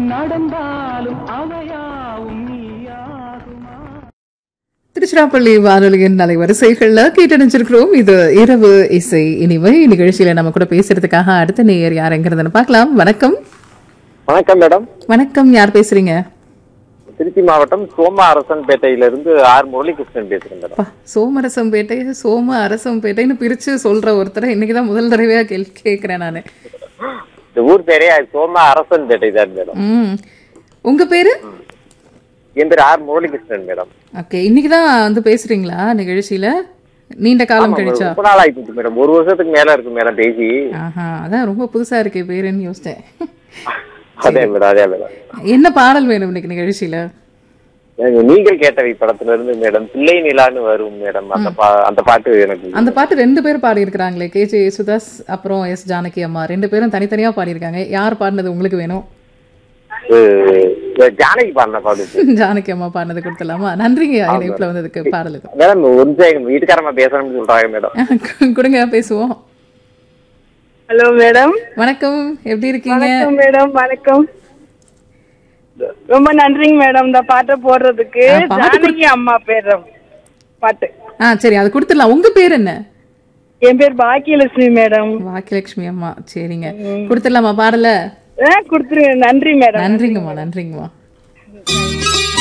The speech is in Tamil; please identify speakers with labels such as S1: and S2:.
S1: நடந்தாலும் அவையாவும் நீயாகுமா
S2: திருச்சிராப்பள்ளி வானொலியின் அலைவரிசைகள்ல கேட்டணிச்சிருக்கிறோம் இது இரவு இசை இனிமை நிகழ்ச்சியில நம்ம கூட பேசுறதுக்காக அடுத்த நேயர் யாருங்கிறதுன்னு பார்க்கலாம் வணக்கம்
S3: வணக்கம் மேடம்
S2: வணக்கம் யார் பேசுறீங்க
S3: திருச்சி மாவட்டம் சோமா அரசன்பேட்டையிலிருந்து ஆர் முரளிகிருஷ்ணன் பேசுறேன் மேடம்
S2: அப்பா, சோமரசம்பேட்டை சோம அரசம்பேட்டைன்னு பிரிச்சு சொல்ற ஒருத்தரை இன்னைக்குதான் முதல் தடவையா கேள் கேக்குறேன் நானு
S3: இந்த ஊர் பேரே சோமா அரசன்பேட்டை தான் மேடம்
S2: ம் உங்க பேரு
S3: என் பேர் ஆர் முரளிகிருஷ்ணன் மேடம்
S2: ஓகே இன்னைக்குதான் வந்து பேசுறீங்களா நிகழ்ச்சியில நீண்ட காலம் கழிச்சா
S3: ரொம்ப நாள் ஆயிடுச்சு மேடம் ஒரு வருஷத்துக்கு மேல இருக்கு மேடம் பேசி
S2: ஆஹா அதான் ரொம்ப புதுசா இருக்கே பேருன்னு யோசிச்சேன்
S3: அதே மேடம் அதே மேடம்
S2: என்ன பாடல் வேணும் இன்னைக்கு நிகழ்ச்சியில
S3: எனக்கு நீங்கள் கேட்டவை படத்துல இருந்து மேடம் பிள்ளை நிலான்னு வரும் மேடம் அந்த பா அந்த பாட்டு எனக்கு
S2: அந்த பாட்டு ரெண்டு பேர் பாடி இருக்கிறாங்களே கே ஜே யேசுதாஸ் அப்புறம் எஸ் ஜானகி அம்மா ரெண்டு பேரும் தனித்தனியா பாடியிருக்காங்க யார் பாடினது உங்களுக்கு வேணும்
S3: இது ஜானகி பாடின பாட்டு
S2: ஜானகி அம்மா பாடினது கொடுத்துடலாமா நன்றிங்க இணைப்புல வந்ததுக்கு பாடலுக்கு
S3: மேடம் ஒரு நிமிஷம் எங்க வீட்டுக்காரமா பேசணும்னு சொல்றாங்க மேடம்
S2: கொடுங்க பேசுவோம்
S4: ஹலோ மேடம்
S2: வணக்கம் எப்படி இருக்கீங்க
S4: வணக்கம் மேடம் வணக்கம் ரொம்ப நன்றிங்க மேடம் இந்த பாட்டை போடுறதுக்கு
S2: ஆ, பாட்டு
S4: ஜானகி அம்மா பேர் பாட்டு
S2: ஆ சரி அது கொடுத்துடலாம் உங்க பேர் என்ன
S4: என் பேர் பாக்கியலட்சுமி மேடம்
S2: பாக்கியலட்சுமி அம்மா சரிங்க கொடுத்துடலாமா பாடல
S4: ஆ கொடுத்துருங்க நன்றி மேடம்
S2: நன்றிங்கம்மா நன்றிங்கம்மா